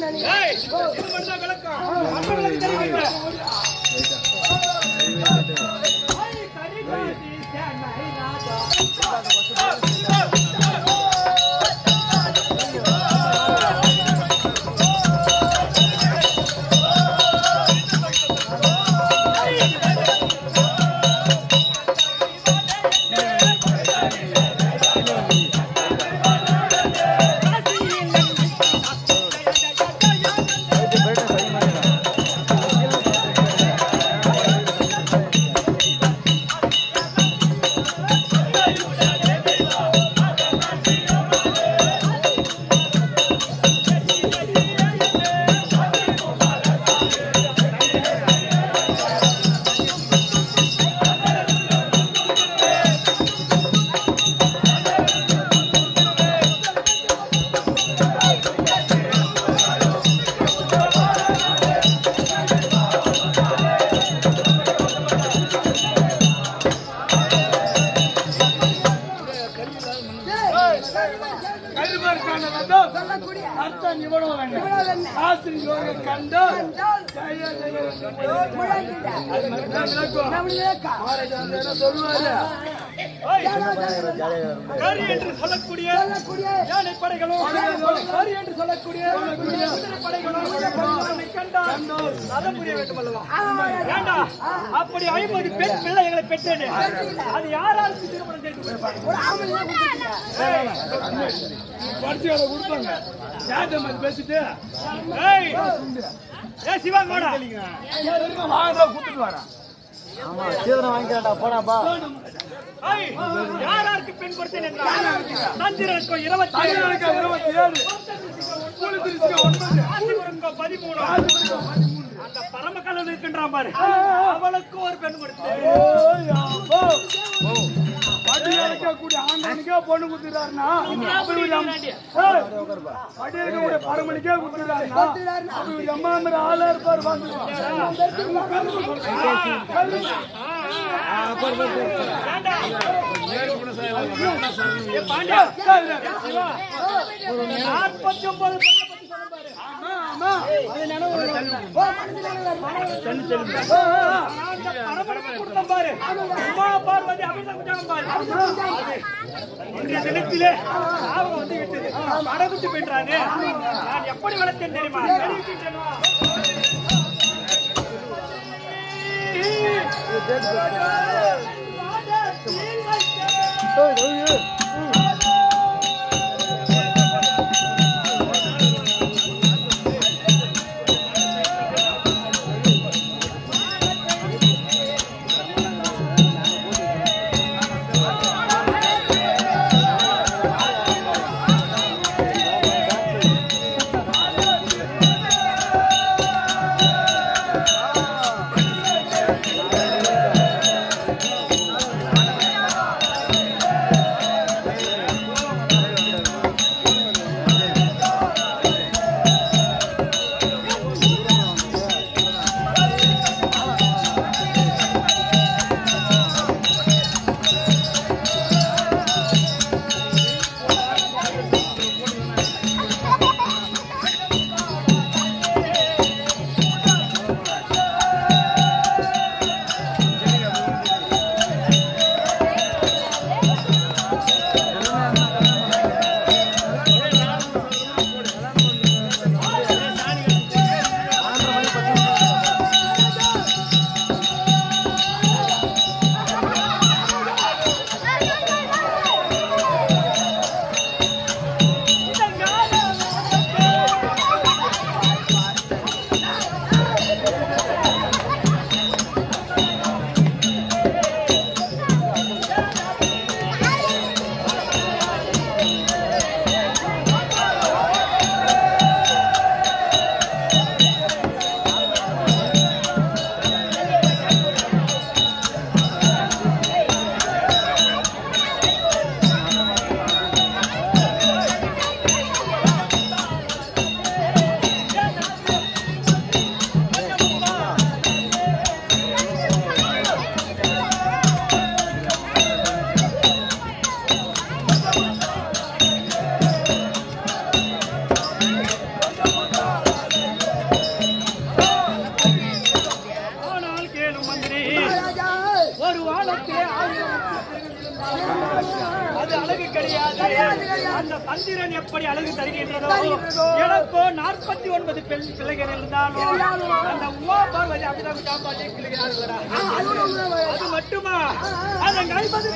ஏய், இது மட்டும்தான் விளக்கம். மற்றவங்களுக்கு தெரிவிங்க. கருமருக்கான ரதம். சொல்லக்கூடிய அர்த்தம் இவ்வளவு வேண்டாம். இவ்வளவு என்ன? ஆசிரியர்கள் கண்டால் கண்டால் ஜெய ஜெய முழங்கிட. அது மட்டும்தான் விளக்கம். நம்மளுக்கா? மகாராஜா வந்து என்ன சொல்லுவாரு கரி என்று சொல்லக்கூடிய சொல்லக்கூடிய யானை படைகளும் கரி என்று சொல்லக்கூடிய குதிரை படைகளும் நம்மை கண்டால் ரதம் புரிய வேண்டும் அல்லவா ஆமா, ஏண்டா அப்படி ஐம்பது பெண் பிள்ளைகளை பெற்றேன் அது யாராருக்கு திருமணம் செய்து கொடுப்பாங்க ஒரு ஆம்பளையா கொடுத்துருக்க. வரிசையோட கொடுப்பாங்க ஜாதகம் அது பேசிட்டு ஏய் ஏய் சிவா வாடா வாங்க கூட்டிட்டு வாடா ஆமா சீதனம் வாங்கிக்கிறேன்டா போடாப்பா ஏய் யாராருக்கு பெண் கொடுத்தேன் என்றால் சந்திரனுக்கு இருபத்தி ஏழு இருபத்தி ஏழு குளித்திருக்க ஒன்பது ராசிபுரம்க்கு பதிமூணு அந்த பரமக்கலன் இருக்கின்றான் பாரு அவளுக்கு ஒரு பெண் கொடுத்தேன் வட்டி அழைக்கக்கூடிய ஆண்டவனுக்கே பொண்ணு குத்துறாருன்னா அப்ப இவரு அம்- ஏய், வட்டி அழைக்கக்கூடிய பரமணிக்கே குத்துறாருன்னா அப்ப இவரு அம்மா மாதிரி ஆளா இருப்பாரு வந்து ஏண்டா? ஏ பாண்டியா சிவா நாற்பத்தி ஒன்பது கொடுத்தோம் பாரு உமா பார்வதி அபிஷேகம் பாரு இன்றைய தினத்திலே ஞாபகம் வந்து விட்டது மடகுட்டு போயிட்டாங்க நான் எப்படி வளர்த்தேன் தெரியுமா தெரிவிக்கின்றேனா? சந்திரன் எப்படி அழகு தருகின்றதோ எனக்கோ நாற்பத்தி ஒன்பது பெண் பிள்ளைகள் இருந்தாலும் அந்த உமா பார்வதி அபிராமி சாப்பாட்டை பிள்ளைகள் அது மட்டுமா அதன் ஐம்பது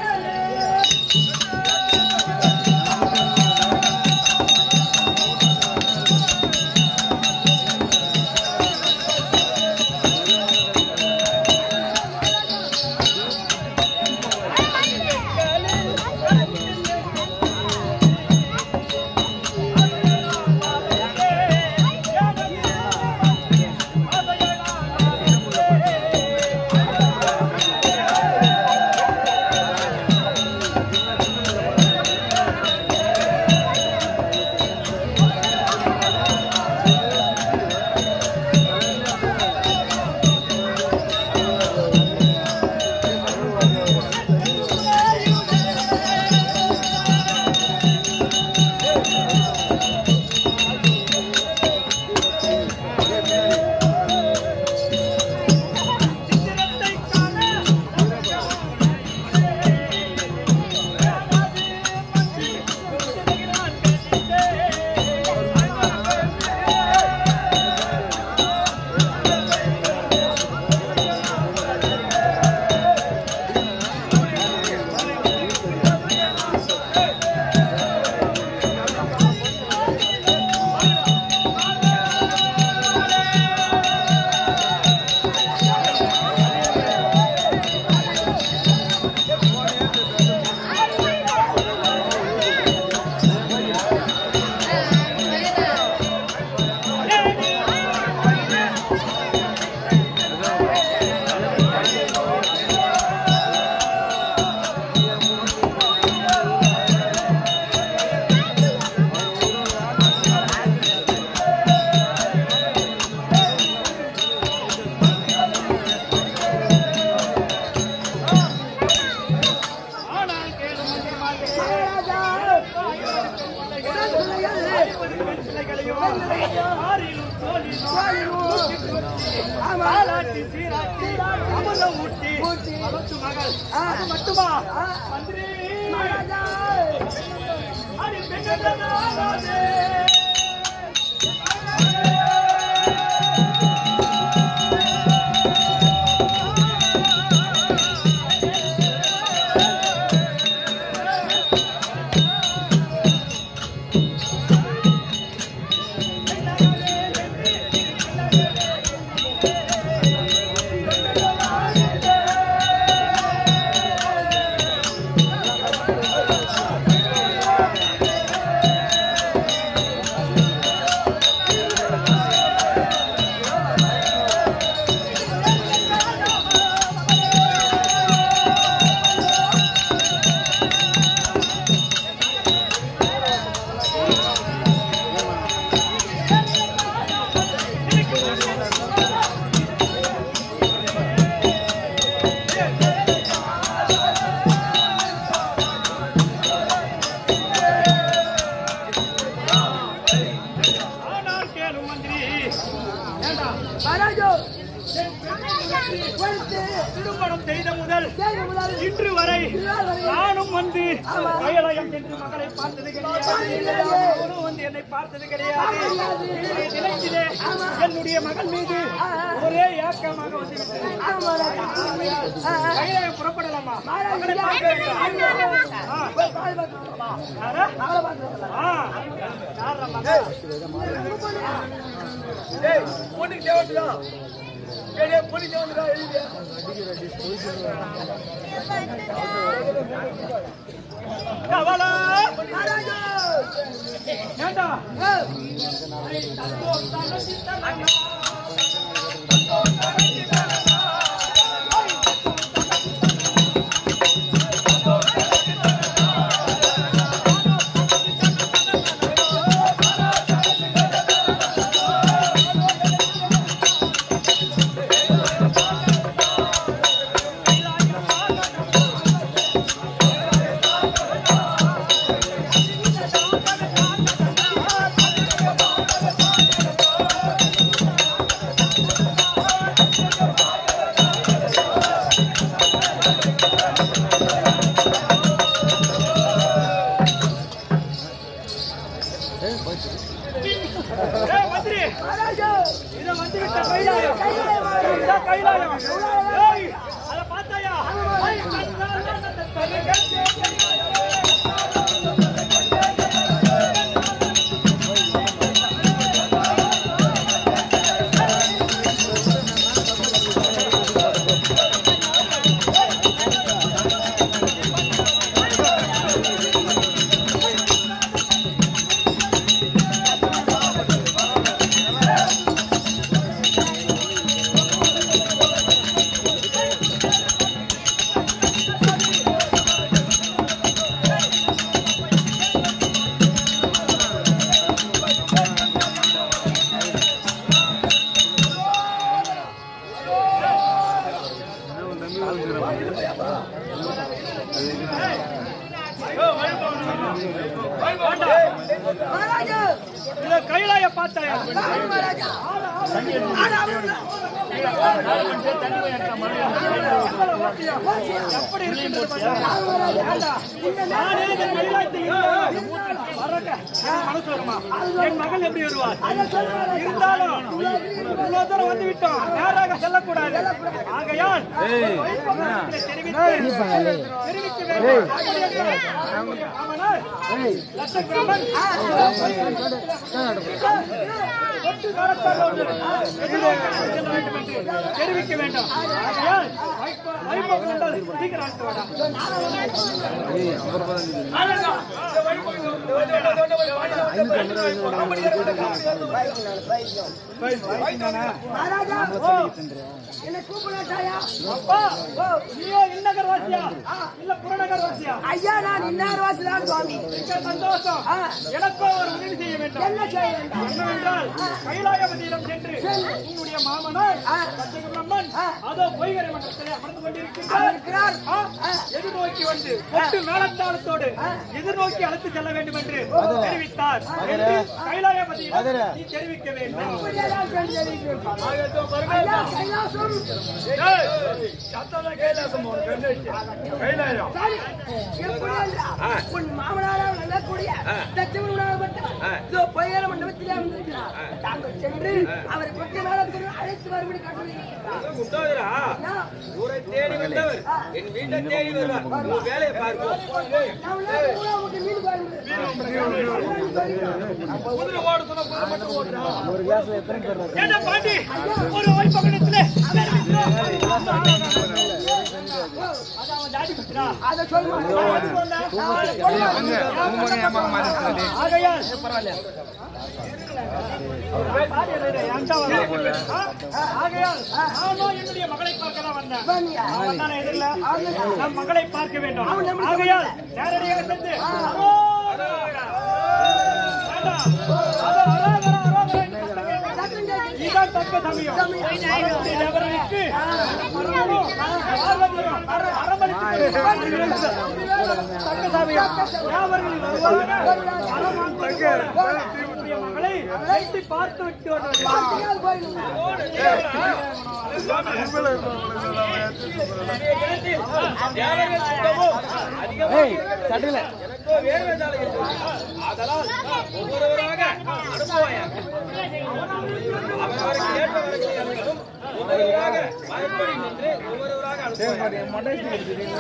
ஆனால் கேளும் ஆறிலும் தோழிலும் பாலாட்டி சீராட்டி அமுதம் ஊட்டி அவத்து மகள் அது மட்டுமா மந்திரி அது பெண்ணாதே ஆனால் கேளும் மந்திரி ஏண்டா, திருமணம் செய்த முதல் இன்று வரை நானும் வந்து கையலயம் என்று மகளை பார்த்தது கிடையாது அவனும் வந்து என்னை பார்த்தது கிடையாது என்னுடைய நினைத்திலே என்னுடைய மகள் மீது ஒரே ஏக்கமாக வந்து விட்டது. கையலயம் புறப்படலாமா மகளை பார்க்க வேண்டும். ஆ. யாரா? ஆ. யாரா மகள்? பொண்ணுக்கு தேவைப்படுதா ஏய் பொண்ணுக்கு தேவைப்படுதா எழுதியா கவலா ஏண்டா மகாராஜா இதை வந்து விட்ட கைலாயம் கைலாயம் வாரு. இதான் கைலாயம் ஏய், அதை பார்த்தாயா ஐ, மகாராஜா இதை கைலாய பார்த்தாயா வாரு மகாராஜா ஆனா அவரு எப்படி இருக்கின்றது பாத்தீங்களா? நானே இந்த கைலாயத்தில் இருந்து வரக்க, என் மனசு வருமா? என் மகள் எப்படி வருவார் இருந்தாலும் இவ்வளவு தூரம் வந்து விட்டோம் நேராக செல்லக்கூடாது ஆகையால் வைபவத்திலே தெரிவித்து தெரிவிக்க வேண்டும் ஆமானால், லட்சக்கிரமன் ஒட்டு காலத்தாரோடு எதிர்நோக்கி செல்ல வேண்டும் என்று தெரிவிக்க வேண்டும் ஆகையால் வைப- வைபவம் என்றால் சீக்கிரம் அழைத்து வாடா. மகாராஜா என்ன கூப்பிடாட்டாயா அப்பா, ஓ, நீயோ இந்நகர் வாசியா இல்ல புறநகர் வாசியா ஐயா நான் இன்னார் வாசலாம் சுவாமி மிக்க சந்தோஷம் ஆ. எனக்கோ ஒரு உதவி செய்ய வேண்டும் என்ன செய்ய வேண்டும் என்னவென்றால் கைலாயபதியிடம் சென்று உன்னுடைய மாமனார் ஆ. சத்தியகுணம்மன் ஆ. அதோ பொய்கரை மன்றத்திலே அமர்ந்து கொண்டிருக்கிறார் இருக்கிறார் ஆ, எதிர்நோக்கி வந்து கொட்டு மேலத்தாளத்தோடு எதிர்நோக்கி அழைத்து செல்ல வேண்டும் என்று தெரிவித்தார் என்று கைலாயபதியிடம் நீ தெரிவிக்க வேண்டும் இப்படியெல்லாம் சென்று தெரிவிக்கிறேன். ஐயா கைலாசம் சரி எப்படி என்றால், உன் மாமனாரால் நல்லக்கூடிய தச்சவன் உணவப்பட்டவர் இதோ பொய்யர மண்டபத்திலே அமர்ந்திருக்கிறார் தாங்கள் சென்று அவரை கொட்டி மேலத்தில் அழைத்து வரும்படி கட்டளையிட்டிருக்கிறார். முத்தோதரா ஐயா, ஊரை தேடி வந்தவர் என் வீட்டை தேடி வருவார் உன் வேலையை பார்ப்போம் நான் உன்னை கூட உனக்கு மீன் பாருங்கள். ஒரு கிளாஸ்ல எத்தனை பேர் இருக்காங்க? ஏண்டா பாண்டி ஒரு வைப்பகத்திலே அதான் டாடி பத்திரா அதை சொல்லுமா ஆகையால் ஆகையால் நானும் என்னுடைய மகளை பார்க்க தான் வந்தேன் வாங்கியா. அவன் தானே எதிரில நம் மகளை பார்க்க வேண்டும் ஆகையால் நேரடியாக சென்று அரோகரா. வேண்டாம். அதோ அரோகரா, அரோகரா என்று சத்தம் கேட்கிறது. சத்தம் கேட்குது. இதுதான் தக்க சமயம் மரத்தை தேவரனுக்கு மரணமும் பார்வதியும் அரவணைத்து தக்க சமயம் யாவர்கள் வருவார்கள் அரவணைத்து என்னுடைய மகளை வைத்து பார்த்து விட்டு வருவார்கள் போயிடுங்க தேவர்கள் கூட்டமும் ஏய், சட்டையில. எனக்கோ வேர்வை தாளை இருக்கிறது. ஆதலால் ஒவ்வொருவராக அனுப்புவாயாக அவரவருக்கு ஏற்ற வரங்களை அனுப்பவும் ஒவ்வொருவராக பயப்படி நின்று ஒவ்வொருவராக அனுப்புவாயாக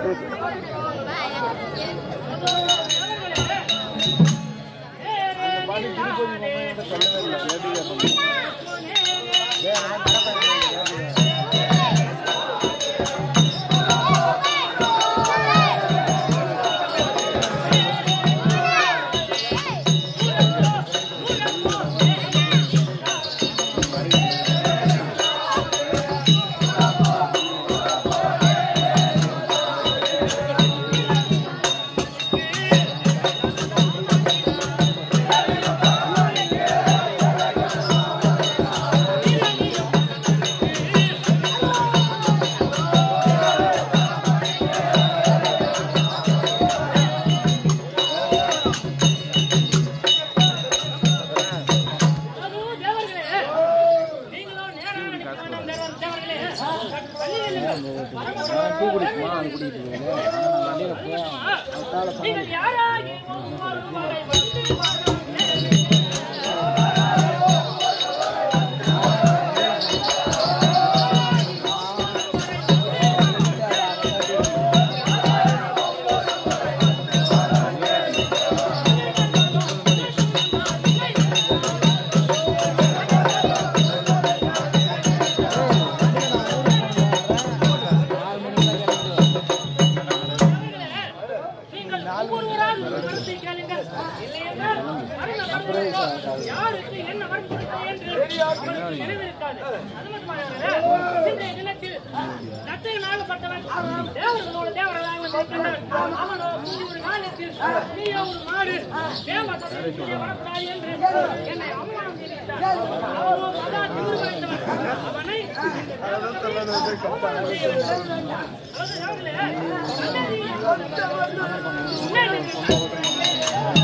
டீ குடிக்குமா அது குடிக்கிட்டு இருக்கேன் ஆனால் நான் வண்டியில் போய் அவன் காலை சாமி யாராகி ஒவ்வொரு முறை வந்து நினைவிருக்காது அது மட்டுமல்ல இன்றைய தினத்தில் நத்தையனாகப்பட்டவன் தேவர்களோட தேவர்களாக இருக்கின்றான். அவனோ ஒரு காலத்தில் நீயோ ஒரு மாடு தேவ சபையிலே வரக்கூடாது என்று என்னை அவமானம் செய்திருக்கிறான். அவனோ மகா திமிரு படைத்தவன். அவனை அவமானம் செய்ய வேண்டும். அதாவது அவர்களே, முன்னேறி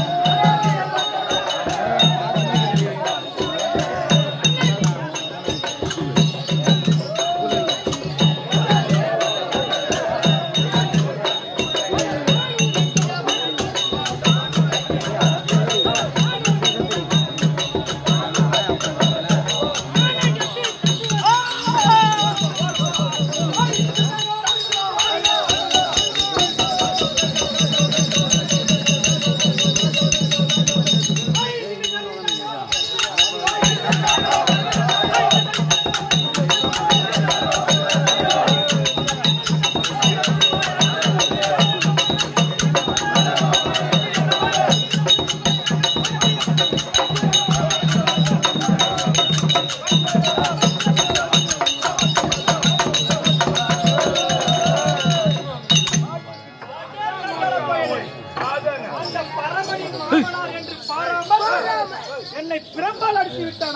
அந்த பரமணி மாமனார் என்று பாராமல் என்னை பிரம்பால் அடித்து விட்டான்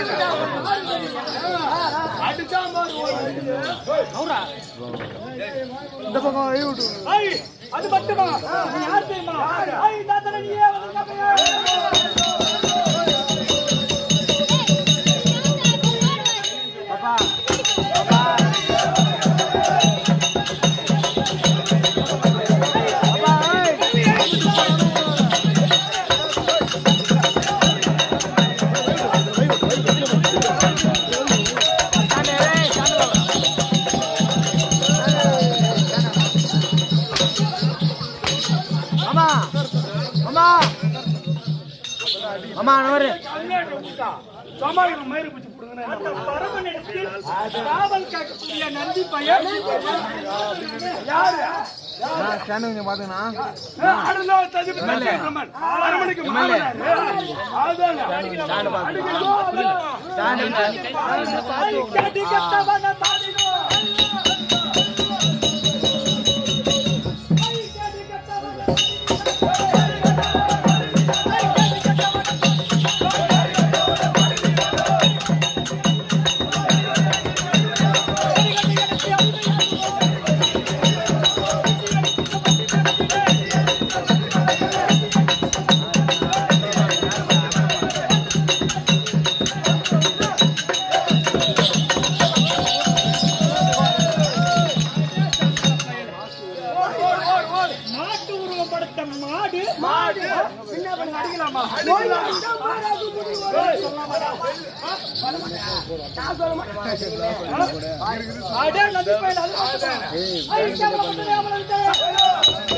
அடிச்சான் பாரு ஒரு இந்த பக்கம் வழி விட்டு ஐ, அது மட்டுமா நீ யார் தெரியுமா ஐ, தாத்தா, நீயே வந்து காப்பையா? அம்மா அம்மா அம்மா நோரு சமாளிக்கிற மயிறு பிடிச்சி போடுங்க அந்த பரமனிடத்தில் காவல் காக்கக்கூடிய நந்தி பையன் யாரு ஸ்டாண்டு கொஞ்சம் பாத்துங்கண்ணா அடுத்த தஜிபு தஜிபு அரமணிக்கு மாமனாரு அதாங்க அடிக்கணும் ஐ, கேட்டி கெட்டவன தாடினோ. ஐ, கேட்டி கெட்டவன மாட்டு உருவம் படுத்த மாடு மாடு பின்ன பண்ணி அடிக்கலாமா அடே நந்தி பையன் அது மட்டுமா? ஐ, கேவலப்பட்டதே அவனுக்கு.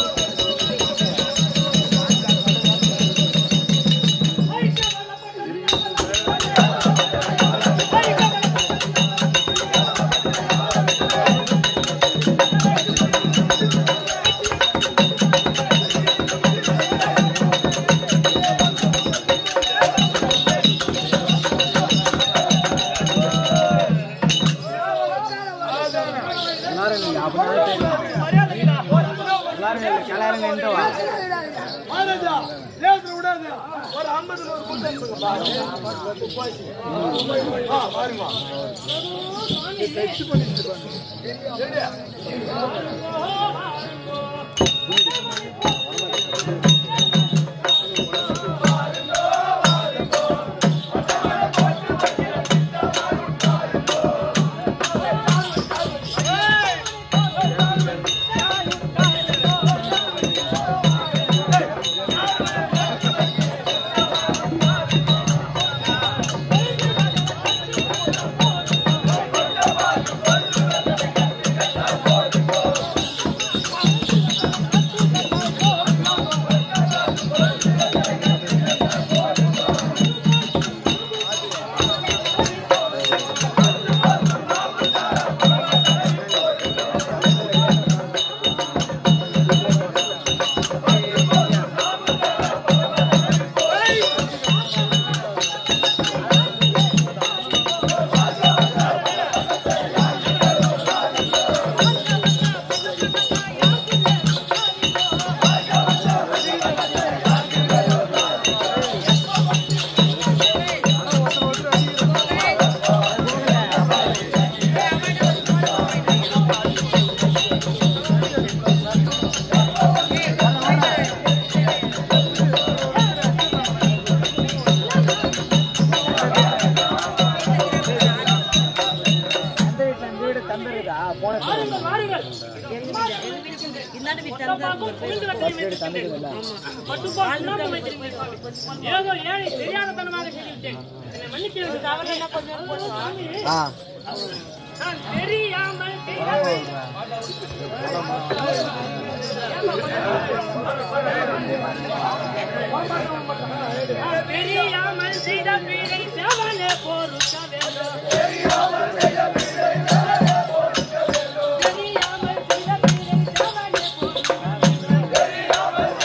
ஐ, கேவலப்பட்டதே ஐ, கேவலப்பட்டதே மரியாதைடா. எல்லாரும் நின்று வா மகாராஜா லேசர் விடாது ஒரு ஐம்பது ஒரு கூட்டம் பாருங்க ஐ, ஒட்டப்பாக்கும் புரிந்து கட்டையும் வைத்திருக்கின்றேன். மட்டும்தான் சுண்ணாம்பு வைத்திருக்கிறேன் சுவாமி. ஏதோ ஏழை தெரியாதனமாக செய்துவிட்டேன் என்னை மன்னிக்க வேண்டும். ஐயோ, சாமி. நான் தெரியாமல் செய்தேன். நான் தெரியாமல் செய்த பிழை தேவனே பொறுக்க வேண்டும். தெரியாமல் செய்த பிழை தேவனே பொறுக்க வேண்டும்.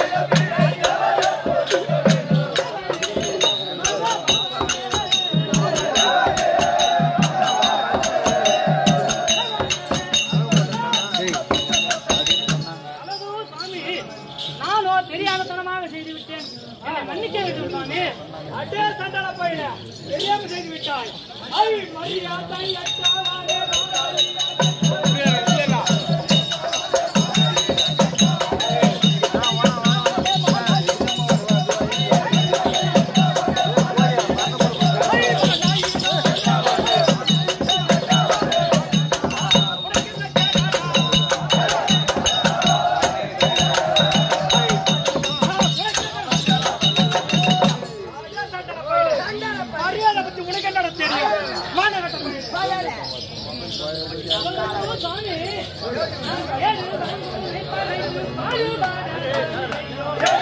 அழகோ சாமி நானோ தெரியாதனமாக செய்து விட்டேன் என்னை மன்னிக்க வேண்டும் சாமி அடே சண்டல பையன தெரியாம செய்து விட்டாய் ஐ மரியாதை அற்றவாறே மரியாதை பத்தி உனக்கு என்னடா தெரியும் மாநகட்ட வாயால. சாமி நான் ஏழு வயது பறைந்து பாடுபாடு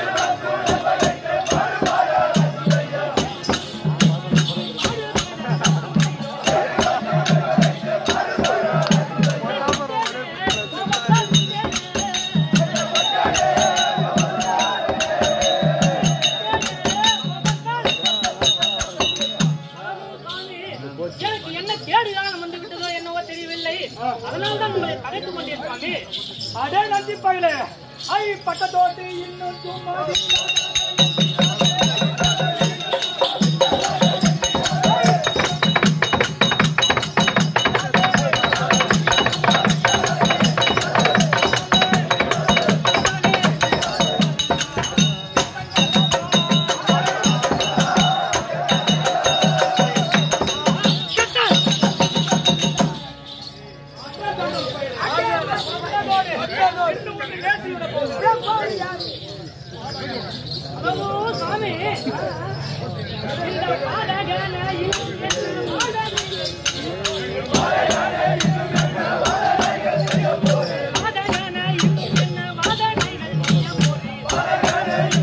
எனக்கு என்ன கேடு காலம் வந்து விட்டதோ என்னவோ தெரியவில்லை அதனால தான் உங்களை பகைத்துக் கொண்டேன் சுவாமி அடே நந்தி பயிலே ஐ பட்டத்தோட்டு இன்னும் சும்மா ஹலோ சாமி இந்த பாடகனையும் என்று பாடகனையும் என்ன வாதனைகள் செய்ய போறேன்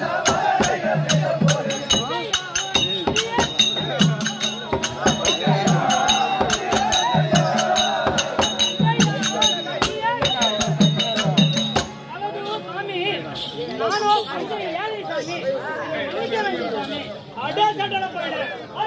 அழகோ சாமி நானோ அஞ்சலி ஏழை சாமி மன்னிக்க வேண்டும் சாமி அடே சண்டல போயிடு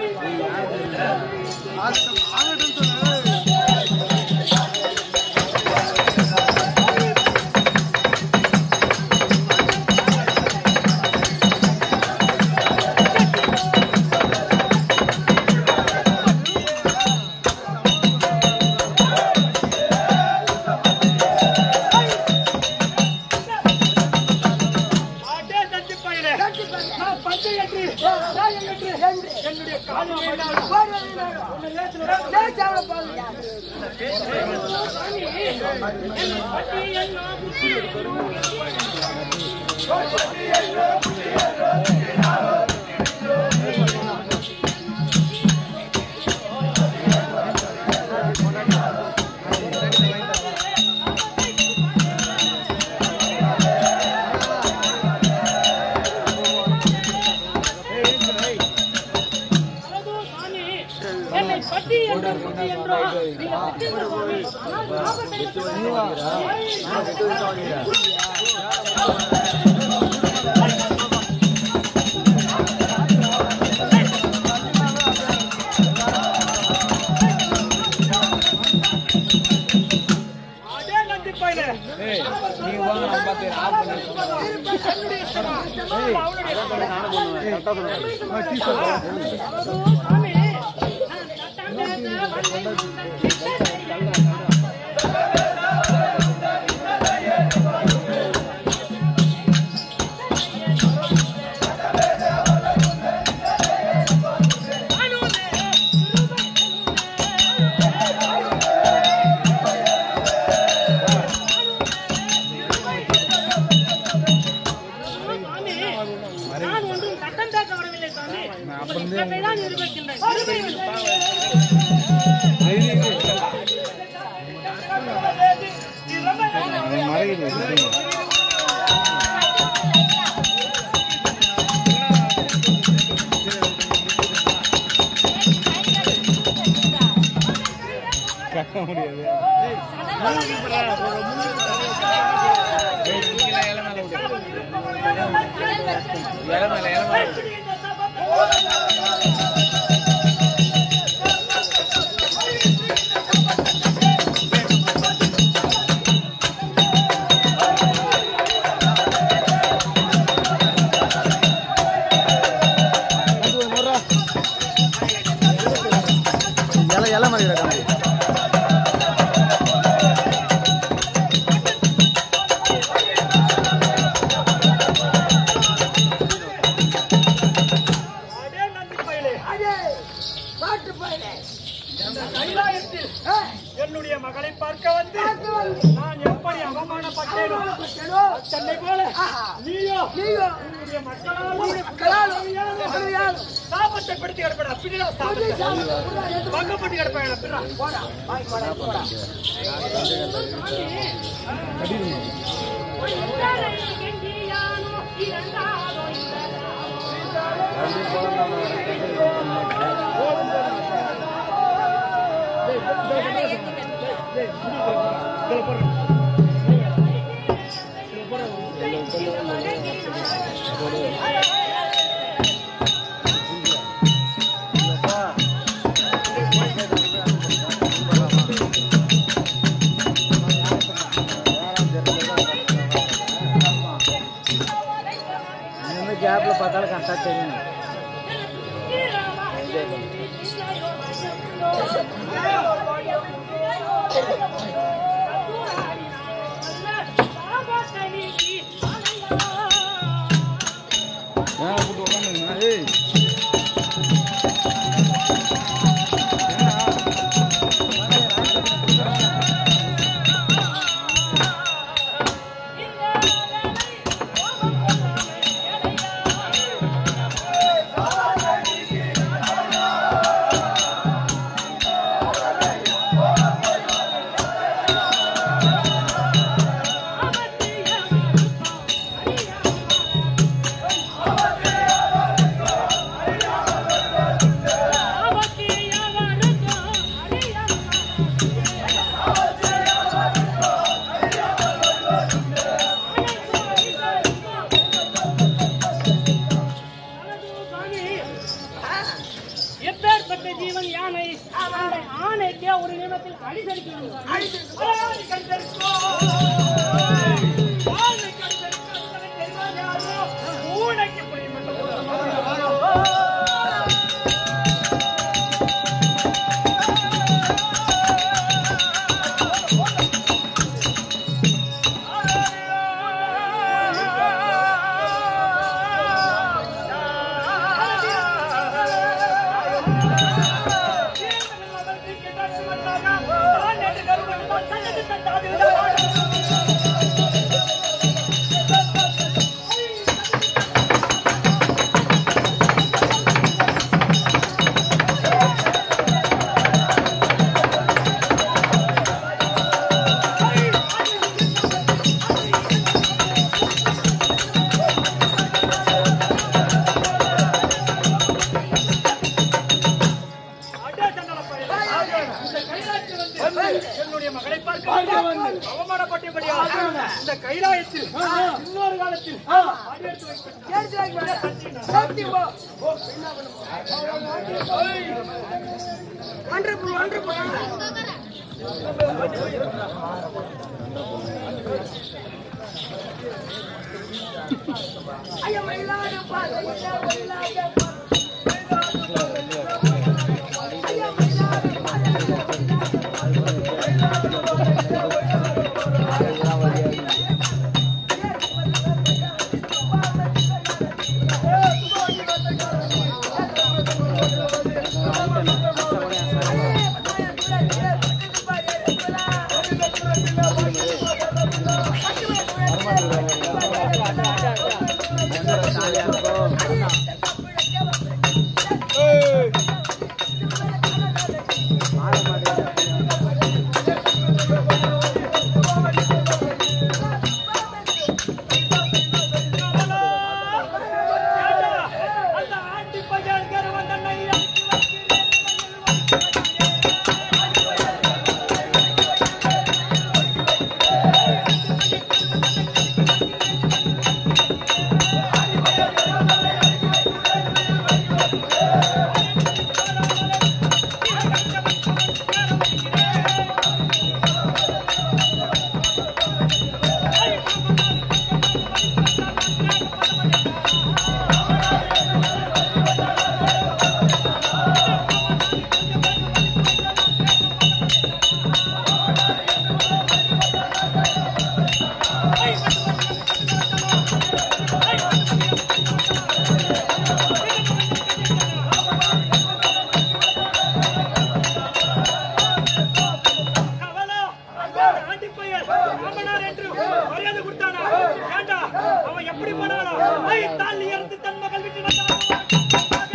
அடே சட்டி பையனே நான் பச்சை என்று நான் என்று என்னுடைய காலம் வேண்டாம் உன்னை ஏற்றுகிறேன். பேசாம போங்க. சாமி என்னை பற்றி என்ன புத்தி என்ன அழகோ சாமி என்னை பற்றி என்றோ புத்தி என்றோ நீங்க திட்டுங்க சாமி ஆனால் ஞாபகத்தை அடே நந்தி பயிலே நீ வாங்க நான் பார்த்து ஆஃப் பண்ணி சாமி நான் தட்டாங்க வந்து இலை இலை மாதிரி இருக்காங்க அடே நந்தி பயலே அடே, பாட்டு பயலே. கைலாயத்தில் ஆ, என்னுடைய மகளை பார்க்க வந்து பார்த்து வந்து. நான் எப்படி அவமானப்பட்டேனோ அவமானப்பட்டேனோ? தன்னை போல ஆ, நீயோ நீயோ உன்னுடைய மக்களால் மக்களால் மகளையால் சாபத்தை படுத்தி கிடப்படா பிடிடா புது சாபத்தை சாமி, புது எது- பங்கப்பட்டு கிடப்பேன் பிடா போடா, வாங்கி போடா, போடா. இந்த கேப்ல பார்த்தாலும் கரெக்டாக தெரியும் மேலே போட்டு உட்காந்துங்க ஏய் எப்பேற்பட்ட ஜீவன் யானை அந்த ஆணைக்கு ஒரு நிமிடத்தில் அடிசடிக்கிறது ஆணை கண்டெடுக்கோ. ஆணை கண்டெடுக்கோ என்பதை தெரிவார் யாரோ? ஊனைக்கு புரியுமன்ற ஒரு என்னுடைய மகளை பார்க்க அவமானப்பட்டபடியா இந்த கைலாயத்தில் இன்னொரு காலத்தில் அடி எடுத்து வைப்பேன். எடுத்து வைக்க வேண்டாம். சக்தி போ. ஓ, என்ன பண்ணுவோம்? ஒன்று புல், ஒன்று புல். ஐயா, மயிலாடு பாதை, ஐயா, மயிலாடு பாதை. ஐயா, மயிலாடு பாதை. எந்த அவளா? அந்த ஆண்டி பையன் மாமனார் என்று மரியாதை கொடுத்தானா? ஏண்டா? அவன் எப்படி போனானோ? ஐ, தாலி அறுத்து தன் மகள் விட்டு வந்தான்.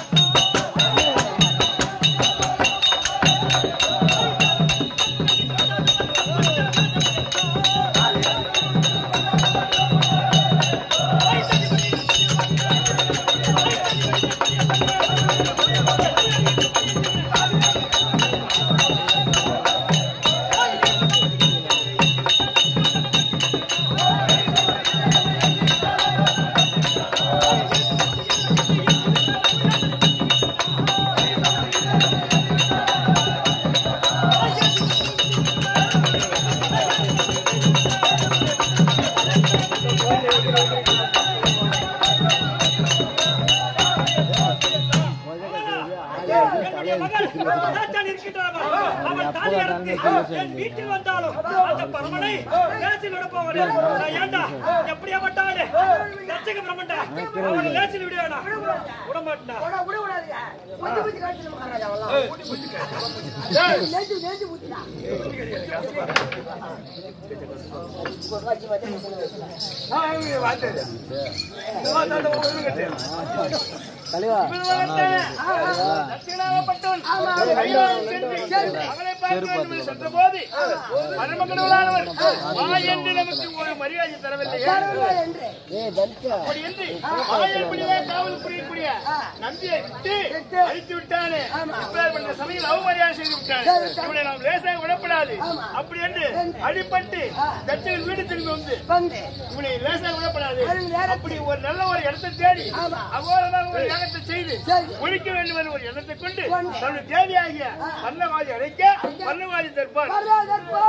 என்னுடைய மகள் சாத்தான் இருக்கின்றான் அவன். அவன் தாலி அறுத்து என் வீட்டில் வந்தாலும் அந்த பரமனை லேசில் விட போவனே. நான் ஏண்டா எப்படியாப்பட்டாலே தச்சக பிரம்மண்டா அவனை லேசில் விடுவேனா விட மாட்டா போடா, விட விடாதீங்க. புத்தி புத்தி காட்டுது மகாராஜா அவெல்லாம். நேத்து, நேத்து புத்திடா. தலைவா தட்சிணாகப்பட்டவன் கைலாயம் சென்று அவனை பார்க்க வேண்டும் என்று சென்றபோது பரமகடவுளானவர் வா என்று நமக்கு ஒரு மரியாதை தரவில்லையே தரவில்லை என்று. ஏய் தலிக்கா அப்படி என்று ஆயர்படியே காவல் புரியக்கூடிய நந்தியை விட்டு அழித்து விட்டானே இப்பேற்பட்ட சபையில் அவமரியாதை செய்து விட்டானே இவனை நாம் லேசாக விடப்படாது அப்படி என்று அடிபட்டு தட்சிகள் வீடு திரும்பி வந்து வந்து இவனை லேசாக விடப்படாது அவன் நேரத்தில் அப்படி ஒரு நல்ல ஒரு இடத்தை தேடி ஆமா. அகோரமாக ஒரு யாகத்தை செய்து சரி. ஒழிக்க வேண்டும் என்ற ஒரு எண்ணத்தை கொண்டு கொண்டு. தன்னுடைய தேவியாகிய வண்ணவாதி அழைக்க வண்ணவாதி தருப்பார் வராதப்போ.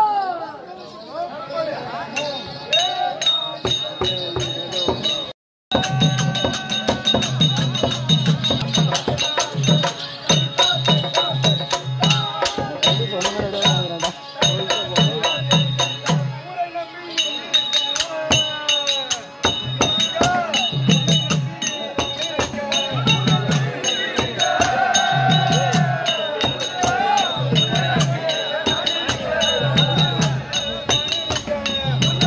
ஆ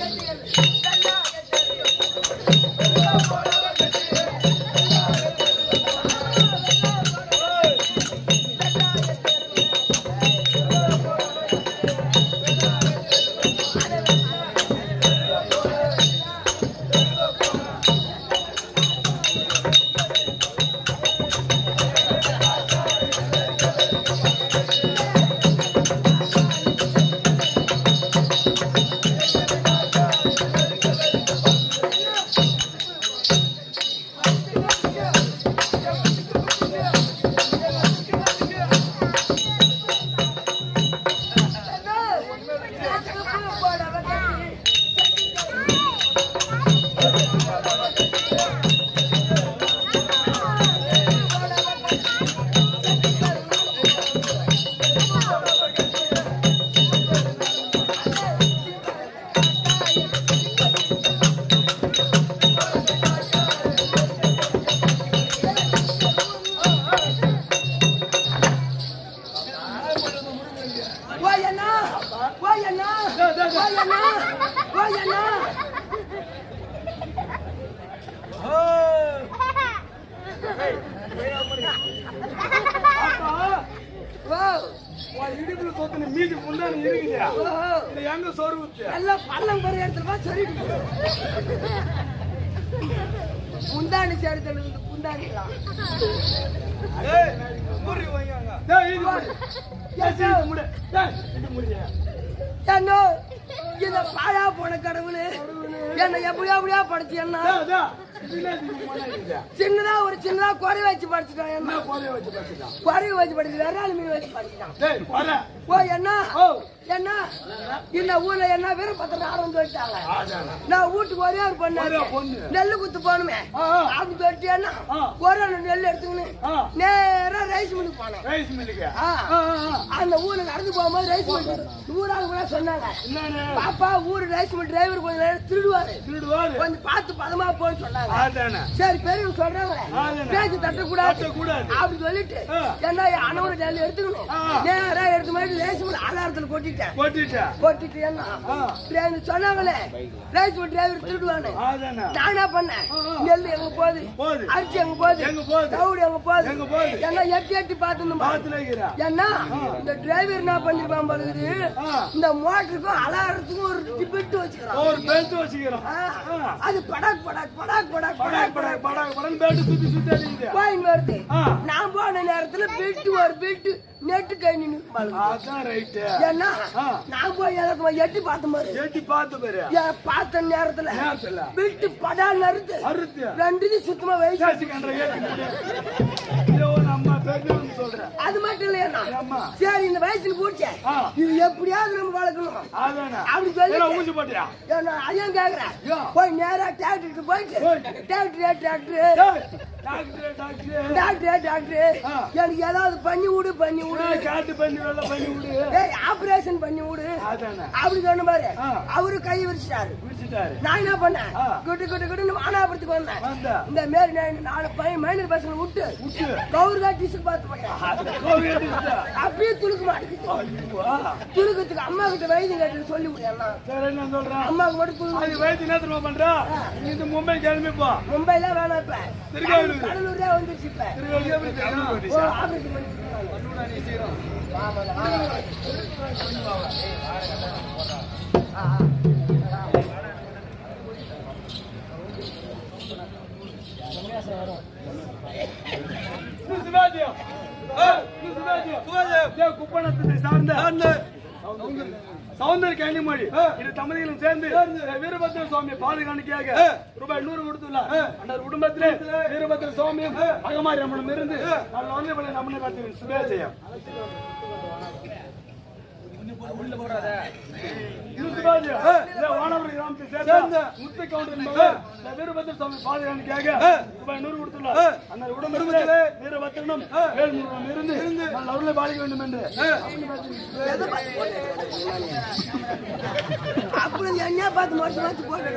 ஓயண்ணா ஓயண்ணா ஓயண்ணா ஓயண்ணா ஓ உன் இடுப்புல சொத்துன மீதி முந்தானி இருக்குது ஓ இது எங்க சோறு ஊத்து எல்லாம் பள்ளம் பெரிய இடத்துல போய் சொல்லிட்டு போ. முந்தாணி சேர்த்தல் இருந்து குந்தாணிலாம் டேய் இது முடி. டேய், இது முடி. டேய், இது முடியா என்ன இந்த பாழா போன கடவுளு என்ன எப்படியா எப்படியா படிச்சு என்ன டேய், டேய், இது என்ன இது மண்ணா இருக்குது? சின்னதா ஒரு சின்னதா குறை வச்சு படிச்சுட்டான் என்ன என்ன போதைய வச்சு பேசுறான்? குறை வச்சு படிச்சு விரால் மீன் வச்சு படிச்சுட்டான் டேய், வரேன். ஓ என்ன ஓ. என்ன இந்த ஊர்ல என்ன வீரபத்திர ஆரம்பிச்சு வச்சாங்க ஆதானா. நான் வீட்டுக்கு ஒரே ஒரு பொண்ணு ஒரே இருக்கு. பொண்ணு. நெல்லு குத்து போகணுமே ஆ, ஆ. அப்படி சொல்லிட்டு என்ன ஆ. ஒரு ஆள் நெல் எடுத்துக்கின்னு ஆ. நேரா ரைஸ் மில்லுக்கு போனேன் ரைஸ் மில்லுக்கு. ஆ. ஆ, ஆ, ஆ. அந்த ஊர்ல நடந்து போகும்போது ரைஸ் மில் நூறாள் கூட சொன்னாங்க என்னன்னு? பாப்பா ஊரு ரைஸ் மில் டிரைவர் கொஞ்சம் நேரம் திருடுவாரு திருடுவாரு. கொஞ்சம் பார்த்து பதமா போன்னு சொன்னாங்க ஆதானா. சரி பெரியவங்க சொல்றாங்க ஆதானே. பேச்சு தட்டக்கூடாது தட்டக்கூடாது. அப்படி சொல்லிட்டு ஆ. என்ன அணவனை டெல்லி எடுத்துக்கணும் ஆ. நேரா எடுத்து மாதிரி ரைஸ் மில் ஆதாரத்துல கொட்டிட்டேன் கொட்டிட்ட. கொட்டிட்டு என்ன ஆ. டிரைவர் சொன்னாங்களே ரைஸ் மில் டிரைவர் திருடுவானு ஆதானா. நான் என்ன பண்ணேன் ஆ, ஆ. நெல் எங்க போகுது போகுது. அரிசி எங்க போகுது எங்க போகுது? தவிடு எங்க போகுது எங்க போகுது? என்ன எட்டி எட்டி பார்த்து பாத்துல இருக்கிறா. என்ன இந்த டிரைவர் என்ன பண்ணிருப்பான் போலுது ஆ. இந்த மோட்டருக்கும் அலாரத்துக்கும் ஒரு பிட்டு வச்சுக்கிறான் ஒரு பெல்ட் வச்சுக்கிறோம். ஆ. ஆ. அது படாக் படாக் படாக் படாக் படாக், படாக் படாக், படாக் படாக், படாக்னு பெல்ட் சுத்தி சுத்தி அடிக்குது. பாயிண்ட் வருது ஆ. நான் போன நேரத்துல பிட்டு ஒரு பிட்டு நெட்டு கை நின்று அதான் ரைட்டு. ஏன்னா ஆ. நான் போய் எனக்கு எட்டி பார்த்த மாதிரி எட்டி பார்த்து பாரு. ஏன் பார்த்த நேரத்துல நேரத்துல. பிட்டு படா நறுத்து அறுத்து. ரெண்டு இது சுத்தமா வயசு பேசிக்கின்ற ஏத்தி முடி. இதோ நம்ம பெரியவங்க சொல்றேன். அது மட்டும் இல்லையா ஆமா. சரி இந்த வயசுல போச்சேன் ஆ. இது எப்படியாவது நம்ம வளர்க்கணும் அதானே. அப்படி சொல்லிட்டு- ஏன்னா ஊசி போட்டியா? ஏன்னா அதையும் கேக்குறேன் யா. போய் நேரா டிராக்டருக்கு போயிட்டு போய். டிராக்டர் டிராக்டர் டேய், டாக்டர், டாக்டர். டாக்டர் டாக்டர் ஆ. எனக்கு ஏதாவது பண்ணி விடு பண்ணி விடு ஏய், காட்டு பண்ணி வெள்ளை பண்ணி விடு. ஏய் ஆபரேஷன் பண்ணி விடு அதானே. அப்படி சொன்ன பாரு ஆ. அவரு கை விரிச்சிட்டாரு பிடிச்சிட்டாரு. நான் என்ன பண்ணேன் ஆ. குட்டு குட்டு குட்டு மானாபுரத்துக்கு வந்தேன் வந்தா. இந்த மாரி நான் நாலு பையன் மைனர் பசங்களை விட்டு விட்டு. கவுரு காட்டிச்சு பார்த்து போட்டேன் அது கோவி அடிச்சுட்டா. அப்படியே துளுக்க மாட்டேங்குது ஐயோ, ஆ. துளுக்கத்துக்கு அம்மா கிட்ட வைத்தியம் கேட்டு சொல்லி விடலாம் சரி, என்ன சொல்றேன்? அம்மாவுக்கு மட்டும் துளு அது வைத்தியம் என்ன தெரியுமா பண்றா? நீ இந்த மும்பை கிளம்பி போ. மும்பைல வேணாம் இப்ப திருக்காவலூர். கடலூரே வந்துருச்சு இப்ப திருவள்ளூர் எப்படி தெரியும்? ஓ, ஆபரேஷன் பண்ணி விட்டுருவாங்க. நீ சிவாஜியா? ஏய், நீ சிவாஜியா? ஏய், குப்பணத்தை சார்ந்த சௌந்தர கன்னிமொழி இது தம்பதிகளும் சேர்ந்து வீரபத்திர சுவாமி பாதுகாணிக்கையாக ரூபாய் நூறு கொடுத்துள்ளார் அந்த குடும்பத்திலே வீரபத்திர சுவாமியும் அகமாரி அம்மனும் இருந்து நான் ஒன்றை நம்மளை பார்த்து சுபேஜயம் வானவரி கிராமத்தை சேர்ந்த முத்து கவுண்டர் என்பவர் இந்த வீரபத்திர சுவாமி பாதுகாணிக்கையாக ரூபாய் நூறு கொடுத்துள்ளார் அந்த குடும்பத்திலே வீரபத்திரனும் வேல்முருகனும் இருந்து நான் அவர்களை பாதிக்க வேண்டும் என்று அப்புறம் என்ன பார்த்து மறைச்சு மறைச்சு போட்டு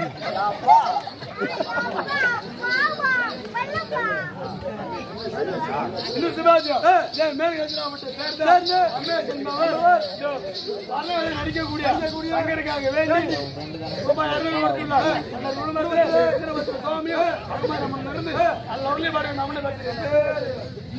மாமா வெள்ளப்பா இன்னும் சிவாஜியம் ஏன் மேல் கட்சியில் மட்டும் சேர்ந்து அம்மையா செல்பவர் வரலாறு நடிக்கக்கூடிய சங்கருக்காக வேண்டி ரூபாய் இருநூறு கொடுத்துள்ளார் அந்த குடும்பத்தில் வீரபத்ர சுவாமியும் அம்மா நம்ம நடந்து அல்ல உருளி பாடுங்க நம்மளை பற்றி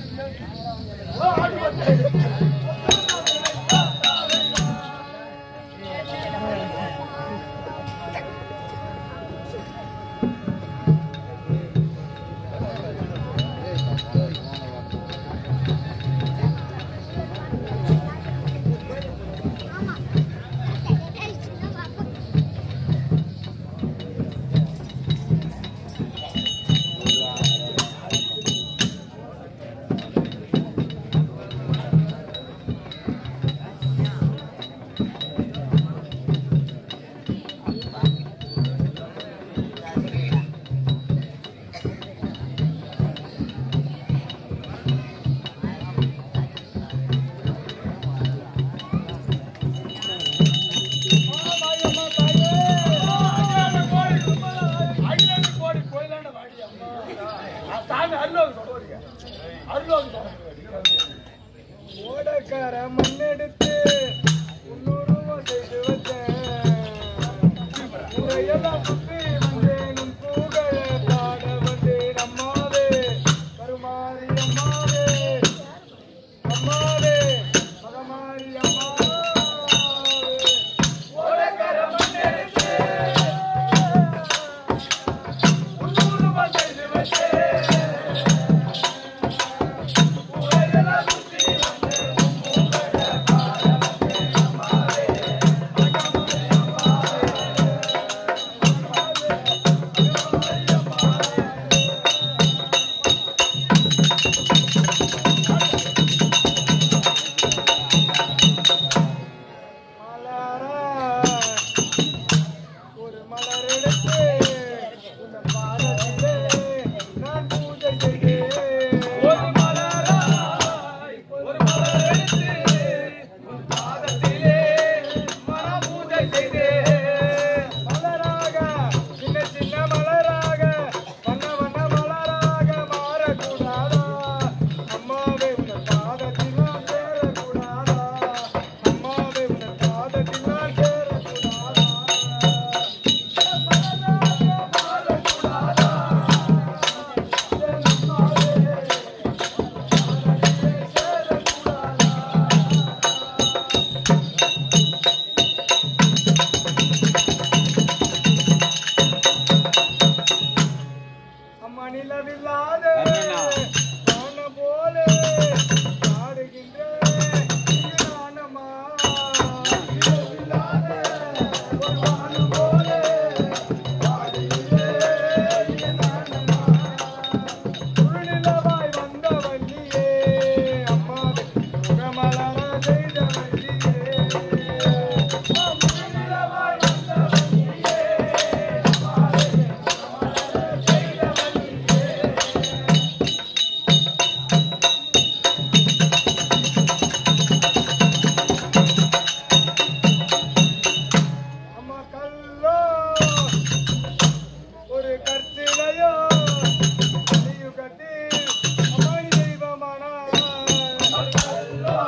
ஓடக்கார மண்ணெடுத்து முன்னூறுவா செய்து வச்சேன் உரையெல்லாம் சுத்தி வந்தேன் உன் புகழ பாட வந்தேன் அம்மாவே கருமாரி அம்மாவே அம்மாவே மகமாரி அம்மாவே ஓடக்கார மண்ணெடுத்து முன்னூறுவா செய்து வச்சேன் உரையெல்லாம் சுத்தி வந்தேன் உன் புகழ பாட வந்தேன் அம்மாவே மலரா ஒரு மலர் எடுத்து உன் பாதத்திலே நான் பூஜை செய்தேன் ஒரு மலரா ஒரு மலர் எடுத்து உன் பாதத்திலே நான் பூஜை செய்தேன் மலராக சின்ன சின்ன மலராக வண்ண வண்ண மலராக மாறக்கூடாதா அம்மாவே உன் பாதத்தில் நான் சேரக்கூடாதா அம்மாவே உன் பாதத்தில் நான் சேரக்கூடாதா அம்மா நிலவில்லாத வான போல பாடுகின்ற இங்கு நானம்மா. நிலவில்லாத ஒரு வானம் போல பாடுகின்ற இங்கு நானம்மா. குறுநிலவாய் வந்த வள்ளியே, அம்மாவே முகமலர செய்த வள்ளியே. அம்மா, குறுநிலவாய் வந்த வள்ளியே, அம்மாவே முகமலர செய்த வள்ளியே. அம்மா கல்லோ ஒரு கற்சிலையோ நீயு கட்டி அம்மாடி தெய்வமானா கல்லோ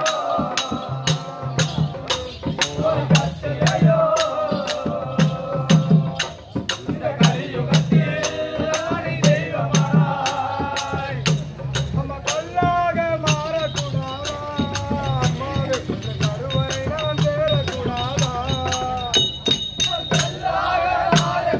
ஒரு கற்சிலையோ இந்த கலியுகத்தில் அம்மாடி தெய்வமானாய். அம்மா கல்லாக மாறக்கூடாதா அம்மாவே இந்த கருவை நான் சேரக்கூடாதா கல்லாக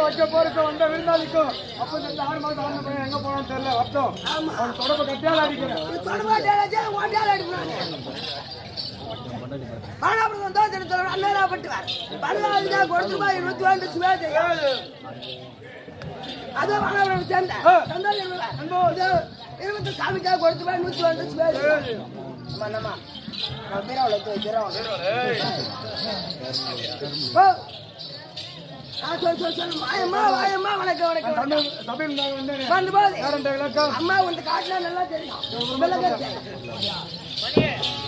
வைக்க போறதுக்கு வந்த விருந்தாளிக்கும் அப்ப இந்த ஆறு மாதம் ஆறு பையன் எங்க போனான்னு தெரியல வரட்டும் அவன் தொடர்பு கட்டியால அடிக்கிறேன் தொடர்பாட்டாலே ஓட்டால அடிக்கிறாங்க பாலாபுரம் தான் தெரிஞ்சு அண்ணாப்பட்டுவார் பல்லாவதுக்கா கொடுத்து போய் இருபத்தி ஒன்று சுவேதை அதோ பாலாபுரம் சேர்ந்த சந்தோஷம் இருபத்தி சாமிக்காக கொடுத்து போய் நூத்தி ஒன்று சுவேதை நம்ம பீராவில் சொல்லு சொல்லு சொல்லு வாயம்மா வாயம்மா வணக்கம் வணக்கம் வணக்கம். சபையில் நான் வந்தேன் வந்து போகுது யாரண்ட விளக்கம் அம்மா உனக்கு காட்டினா நல்லா தெரியும் விளக்கம் தெரியும்.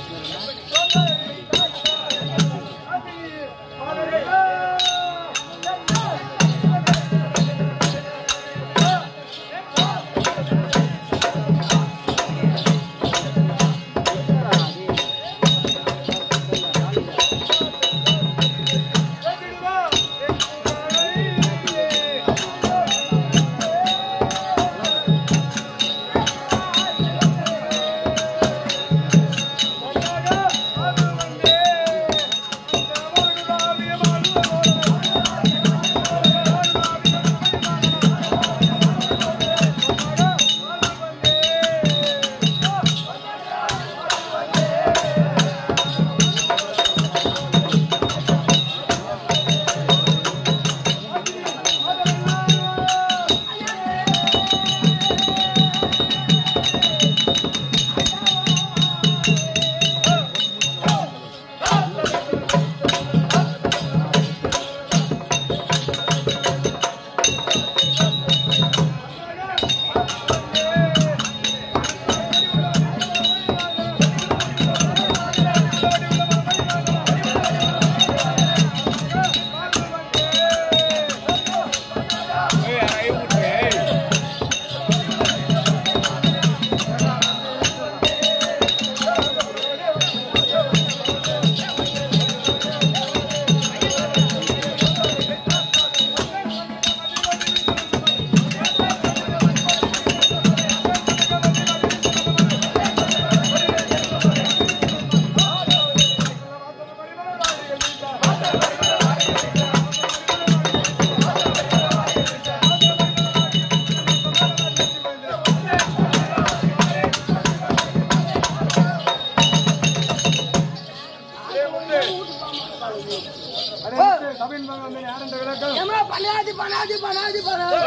சபையில் நான் வந்தேன் யாரண்ட விளக்கம் ஏம்மா, பண்ணாது பண்ணாது பண்ணாது பண்ணாது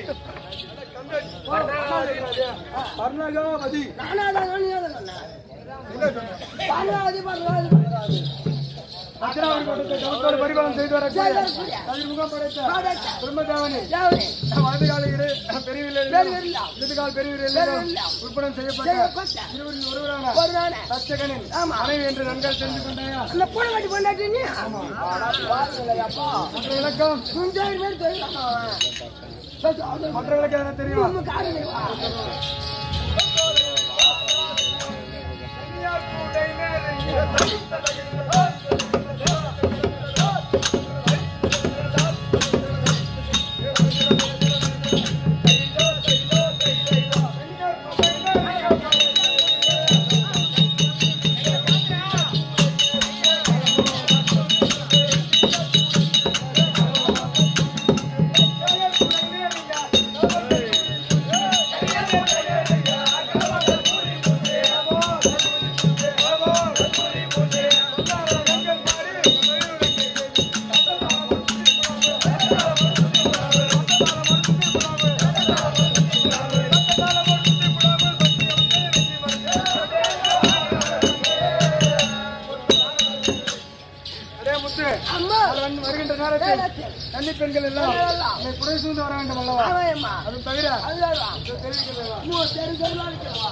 கர்நாடகாபதி நானாதான் நானாதான் சொன்னேன். பண்ணாது பண்ணாது பண்ணாது தட்சிணாவரி கோட்டத்தை கவத்தோடு பரிபாலனம் செய்து வரக்கூடிய கதிர்முகம் படைத்த படைத்த பிரம்மதேவனி தேவனே, வலது காலையிலே பெரியவில் பெரியவில்லை. இடது கால் பெரியவில் பெரியவில்லை. உற்படம் செய்யப்பட்ட செய்யப்பட்ட இருவரில் ஒருவரான ஒரு நாளே. தச்சகனின் ஆமா. மனைவி என்று நன்கள் தெரிந்து கொண்டாயா அந்த பூனை கட்டி பொண்டாட்டி நீ? வாருங்களையப்பா. மற்ற விளக்கம் சுந்தரி மாதிரி தெரியலாமா அவன்? சரி, அது மற்ற விளக்கம் என்ன தெரியும் நம்ம காரணம் வா. அதே முத்து அம்மா அவன் வருகின்ற நேரத்தில் கன்னி பெண்கள் எல்லாம் உன்னை புடை சூழ்ந்து வர வேண்டும் அல்லவா ஆமாம்மா. அது தவிர அதுதான் இதை தெரிவிக்கிறதா மூணு தெரு தெருவா இருக்கிறவா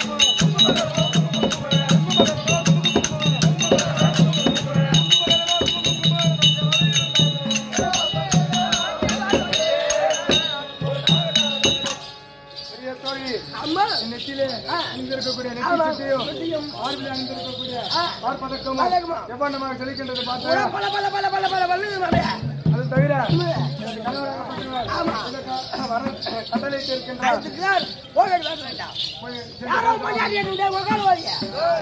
ஆ பதக்கமும் பதக்கமும். எவ்வளமாக செழிக்கின்றது பல பார்த்தா பல பல பல பல பல பல்லுது மாமே அது தவிர எனக்கு கணவராக பட்டவர் எனக்கு வர கட்டளை இருக்கின்றார் அதுக்குதான் போக வேண்டாம் யாரோ மரியாதை உண்டே உட்கார வாங்க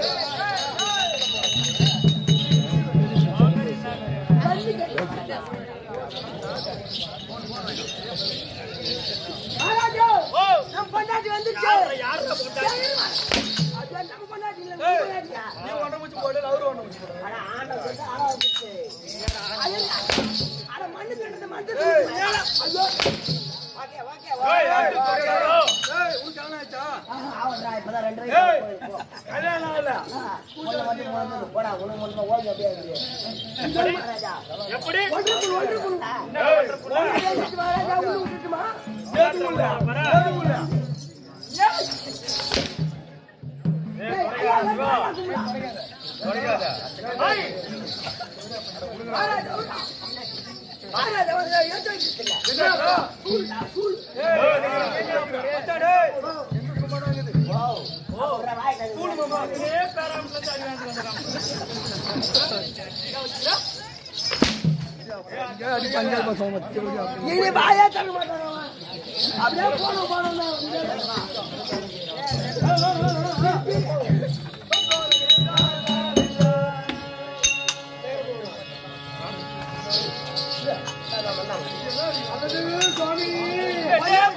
மகாராஜா, நம்ம பொண்டாட்டி வந்துச்சு. யாரா பொண்டாட்டி? அது நம்ம பொண்டாட்டி இல்ல, நம்ம பொண்டாட்டியா? நீ ஒண்ணு முடிச்சு போடு அவரு ஒண்ணு முடிச்சு போடு அட, ஆண்டவன் வந்து ஆள வந்துச்சு. ஐயோ, அட, மண்ணு தண்டத்தை மண்ணு தூக்கு. ஐயோ. ஓகே, ஓகே, ஏய், ஓகே. அடி தொடையாரோ. ஏய் உனக்கு கல்யாணம் ஆயிடுச்சா ஆஹா, அவன்டா, இப்பதான் ரெண்டு வயசு போகுது, போ. கல்யாணம் ஆகல ஆ, உன்னை வந்து மறந்துடு. போடா, உனக்கு மட்டும் ஓடி அப்படியே இருக்கு. சொல்லு, மகாராஜா. எப்படி ஒன்றுக்குள், ஒன்றுக்குள்டா. ஏய், ஒன்றை எழுதிட்டு மகாராஜா, உள்ள விட்டுட்டுமா? எதுவும் இல்ல வரா. எதுவும் இல்ல ஏய். ஏய், ஐயா, மகாராஜா, ஏய், மகாராஜா, உள்ள. மகாராஜா, வந்து எடுத்து வச்சிருக்கீங்க. சூழ்டா, சூழ். அப்புறம் வாய் கழுவு. இதே பேராமத்துல அடி வாங்கிட்டு வந்திருக்கான். இனி வாயே தர மாட்டான் அவன். அப்படியே போனோம் போனோம் தான் வந்து சுவாமி ஏய்,